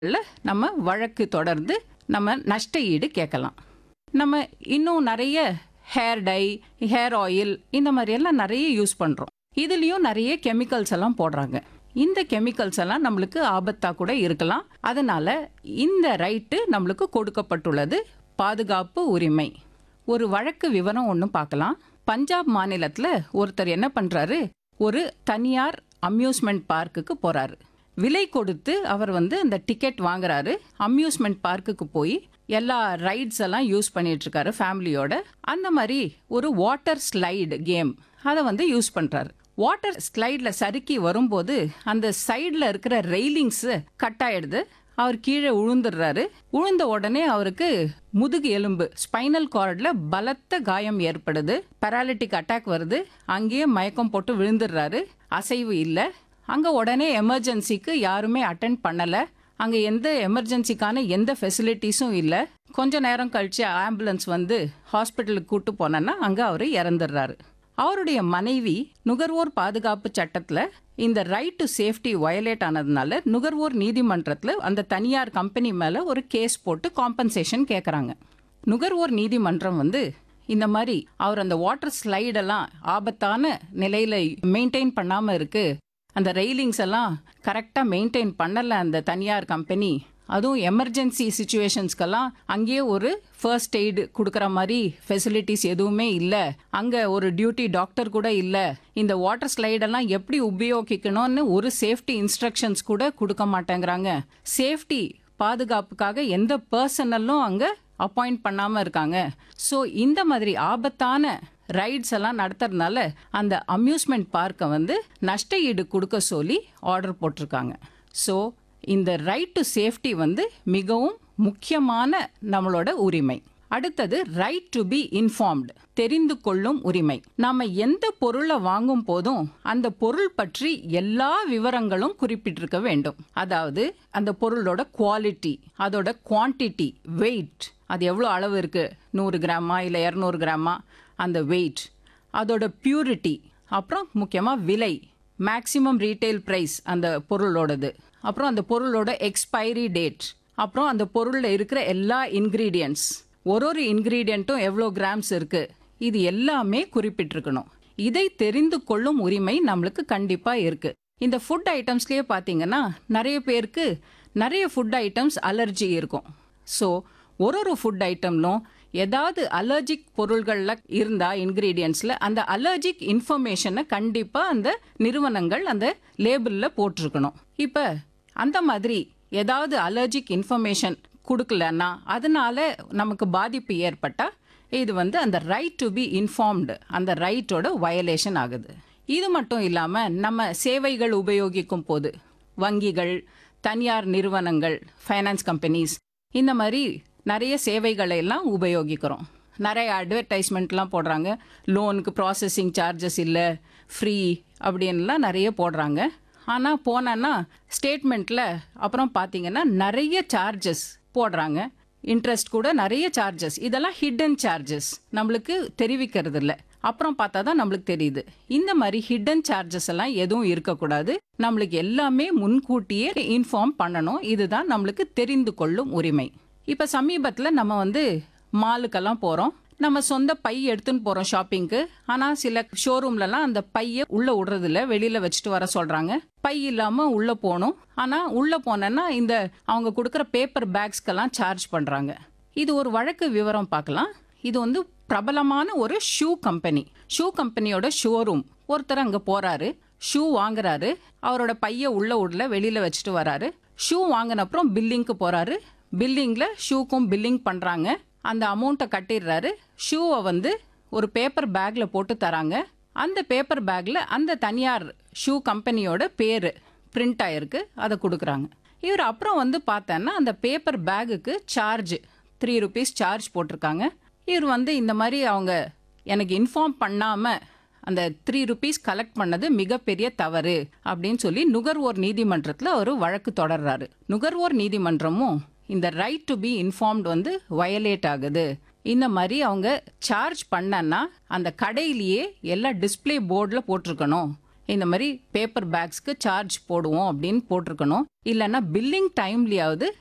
ல நம்ம வழக்கு தொடர்ந்து நம்ம நஷ்ட ஈடு கேட்கலாம் நம்ம இன்னும் நிறைய ஹேர் டை ஹேர் ஆயில் இந்த மாதிரி எல்லாம் நிறைய யூஸ் பண்றோம் இதுலயும் நிறைய கெமிக்கல்ஸ் எல்லாம் போடுறாங்க இந்த கெமிக்கல்ஸ் எல்லாம் நம்மளுக்கு ஆபத்தா கூட இருக்கலாம் அதனால இந்த ரைட்டு நம்மளுக்கு கொடுக்கப்பட்டுள்ளது பாதுகாப்பு உரிமை ஒரு வழக்கு விவரம் ஒன்று பார்க்கலாம் பஞ்சாப் மாநிலத்துல ஒருத்தர் என்ன பண்றாரு ஒரு தனியார் அம்யூஸ்மெண்ட் பார்க்குக்கு போறாரு விலை கொடுத்து அவர் வந்து அந்த டிக்கெட் வாங்குறாரு அம்யூஸ்மெண்ட் பார்க்குக்கு போய் எல்லா ரைட்ஸ் எல்லாம் யூஸ் பண்ணிட்டு இருக்காரு ஃபேமிலியோட அந்த மாதிரி ஒரு வாட்டர் ஸ்லைடு கேம் அதை வந்து யூஸ் பண்றாரு வாட்டர் ஸ்லைடில் சறுக்கி வரும்போது அந்த சைடில் இருக்கிற ரெயிலிங்ஸ் கட் ஆயிடுது அவர் கீழே விழுந்துடுறாரு விழுந்த உடனே அவருக்கு முதுகு எலும்பு ஸ்பைனல் கார்டில் பலத்த காயம் ஏற்படுது பெராலிட்டிக் அட்டாக் வருது அங்கேயே மயக்கம் போட்டு விழுந்துடுறாரு அசைவு இல்லை அங்கே உடனே எமர்ஜென்சிக்கு யாருமே அட்டென்ட் பண்ணலை அங்கே எந்த எமர்ஜென்சிக்கான எந்த ஃபெசிலிட்டிஸும் இல்லை கொஞ்ச நேரம் கழிச்சு ஆம்புலன்ஸ் வந்து ஹாஸ்பிட்டலுக்கு கூட்டு போனேன்னா அங்கே அவர் இறந்துடுறாரு அவருடைய மனைவி நுகர்வோர் பாதுகாப்பு சட்டத்தில் இந்த ரைட் டு சேஃப்டி வயலேட் ஆனதுனால நுகர்வோர் நீதிமன்றத்தில் அந்த தனியார் கம்பெனி மேலே ஒரு கேஸ் போட்டு காம்பன்சேஷன் கேட்குறாங்க நுகர்வோர் நீதிமன்றம் வந்து இந்த மாதிரி அவர் அந்த வாட்டர் ஸ்லைடெல்லாம் ஆபத்தான நிலையில் மெயின்டைன் பண்ணாமல் இருக்கு அந்த ரெயிலிங்ஸ் எல்லாம் கரெக்டாக மெயின்டைன் பண்ணலை அந்த தனியார் கம்பெனி அதுவும் எமர்ஜென்சி சுச்சுவேஷன்ஸ்க்கெல்லாம் அங்கேயே ஒரு ஃபர்ஸ்ட் எய்டு கொடுக்குற மாதிரி ஃபெசிலிட்டிஸ் எதுவுமே இல்லை அங்கே ஒரு டியூட்டி டாக்டர் கூட இல்லை இந்த வாட்டர் ஸ்லைடெல்லாம் எப்படி உபயோகிக்கணும்னு ஒரு சேஃப்டி இன்ஸ்ட்ரக்ஷன்ஸ் கூட கொடுக்க மாட்டேங்கிறாங்க சேஃப்டி பாதுகாப்புக்காக எந்த பர்சனலும் அங்கே அப்பாயிண்ட் பண்ணாமல் இருக்காங்க ஸோ இந்த மாதிரி ஆபத்தான ரைட்ஸ் எல்லாம் நடத்துறதுனால அந்த அம்யூஸ்மெண்ட் பார்க்கை வந்து நஷ்ட ஈடு கொடுக்க சொல்லி ஆர்டர் போட்டிருக்காங்க ஸோ இந்த ரைட் டு சேஃப்டி வந்து மிகவும் முக்கியமான நம்மளோட உரிமை அடுத்தது ரைட் டு பி இன்ஃபார்ம்டு தெரிந்து கொள்ளும் உரிமை நாம எந்த பொருளை வாங்கும் போதும் அந்த பொருள் பற்றி எல்லா விவரங்களும் குறிப்பிட்டிருக்க வேண்டும் அதாவது அந்த பொருளோட குவாலிட்டி அதோட குவான்டிட்டி வெயிட் அது எவ்வளோ அளவு இருக்கு நூறு கிராமா இல்லை இரநூறு கிராமா அந்த வெயிட் அதோட பியூரிட்டி அப்புறம் முக்கியமாக விலை மேக்ஸிமம் ரீட்டைல் ப்ரைஸ் அந்த பொருளோடது அப்புறம் அந்த பொருளோட எக்ஸ்பைரி டேட் அப்புறம் அந்த பொருளில் இருக்கிற எல்லா இன்க்ரீடியன்ட்ஸ் ஒரு ஒரு இன்க்ரீடியண்ட்டும் எவ்வளோ கிராம்ஸ் இருக்கு இது எல்லாமே குறிப்பிட்டிருக்கணும் இதை தெரிந்து கொள்ளும் உரிமை நம்மளுக்கு கண்டிப்பாக இருக்கு இந்த ஃபுட் ஐட்டம்ஸ்லேயே பார்த்தீங்கன்னா நிறைய பேருக்கு நிறைய ஃபுட் ஐட்டம்ஸ் அலர்ஜி இருக்கும் ஸோ ஒரு ஒரு ஃபுட் ஐட்டம்லும் ஏதாவது அலர்ஜிக் பொருள்களில் இருந்தா இன்க்ரீடியன்ஸில் அந்த அலர்ஜிக் இன்ஃபர்மேஷனை கண்டிப்பாக அந்த நிறுவனங்கள் அந்த லேபிளில் போட்டிருக்கணும் இப்போ அந்த மாதிரி ஏதாவது அலர்ஜிக் இன்ஃபர்மேஷன் கொடுக்கலன்னா அதனால நமக்கு பாதிப்பு ஏற்பட்டா இது வந்து அந்த ரைட் டு பி இன்ஃபார்ம்டு அந்த ரைட்டோட வயலேஷன் ஆகுது இது மட்டும் இல்லாமல் நம்ம சேவைகள் உபயோகிக்கும் போது வங்கிகள் தனியார் நிறுவனங்கள் ஃபைனான்ஸ் கம்பெனிஸ் இந்த மாதிரி நிறைய சேவைகளை எல்லாம் உபயோகிக்கிறோம் நிறைய அட்வர்டைஸ்மெண்ட்லாம் போடுறாங்க லோனுக்கு ப்ராசஸிங் சார்ஜஸ் இல்லை ஃப்ரீ அப்படின்லாம் நிறைய போடுறாங்க ஆனால் போனேன்னா ஸ்டேட்மெண்ட்டில் அப்புறம் பார்த்தீங்கன்னா நிறைய சார்ஜஸ் போடுறாங்க இன்ட்ரெஸ்ட் கூட நிறைய சார்ஜஸ் இதெல்லாம் ஹிடன் சார்ஜஸ் நம்மளுக்கு தெரிவிக்கிறது இல்லை அப்புறம் பார்த்தா தான் நம்மளுக்கு தெரியுது இந்த மாதிரி ஹிடன் சார்ஜஸ் எல்லாம் எதுவும் இருக்கக்கூடாது நம்மளுக்கு எல்லாமே முன்கூட்டியே இன்ஃபார்ம் பண்ணணும் இதுதான் நம்மளுக்கு தெரிந்து கொள்ளும் உரிமை இப்போ சமீபத்தில் நம்ம வந்து மாலுக்கெல்லாம் போகிறோம் நம்ம சொந்த பை எடுத்துன்னு போகிறோம் ஷாப்பிங்க்கு ஆனால் சில ஷோரூம்லலாம் அந்த பையை உள்ளே விடுறதில்ல வெளியில் வச்சுட்டு வர சொல்கிறாங்க பை இல்லாமல் உள்ளே போகணும் ஆனால் உள்ளே போனேன்னா இந்த அவங்க கொடுக்குற பேப்பர் பேக்ஸ்க்கெல்லாம் சார்ஜ் பண்ணுறாங்க இது ஒரு வழக்கு விவரம் பார்க்கலாம் இது வந்து பிரபலமான ஒரு ஷூ கம்பெனி ஷூ கம்பெனியோட ஷோரூம் ஒருத்தர் அங்கே போகிறாரு ஷூ வாங்குறாரு அவரோட பையை உள்ள உள்ள வெளியில் வச்சுட்டு வராரு ஷூ வாங்கின அப்புறம் பில்லிங்க்கு போகிறாரு பில்லிங்கில் ஷூக்கும் பில்லிங் பண்ணுறாங்க அந்த அமௌண்ட்டை கட்டிடுறாரு ஷூவை வந்து ஒரு பேப்பர் பேக்கில் போட்டு தராங்க அந்த பேப்பர் பேக்கில் அந்த தனியார் ஷூ கம்பெனியோட பேர் பிரிண்ட் ஆயிருக்கு அதை கொடுக்குறாங்க இவர் அப்புறம் வந்து பார்த்தேன்னா அந்த பேப்பர் பேக்குக்கு சார்ஜ் த்ரீ ருபீஸ் சார்ஜ் போட்டிருக்காங்க இவர் வந்து இந்த மாதிரி அவங்க எனக்கு இன்ஃபார்ம் பண்ணாமல் அந்த த்ரீ ருபீஸ் கலெக்ட் பண்ணது மிகப்பெரிய தவறு அப்படின்னு சொல்லி நுகர்வோர் நீதிமன்றத்தில் ஒரு வழக்கு தொடர்றாரு நுகர்வோர் நீதிமன்றமும் இந்த ரைட் டு பி இன்ஃபார்ம்டு வந்து வயலேட் ஆகுது இந்த மாதிரி அவங்க சார்ஜ் பண்ணனா அந்த கடையிலேயே எல்லா டிஸ்ப்ளே போர்டில் போட்டிருக்கணும் இந்த மாதிரி பேப்பர் பேக்ஸ்க்கு சார்ஜ் போடுவோம் அப்படின்னு போட்டிருக்கணும் இல்லைன்னா பில்லிங் டைம்லயாவது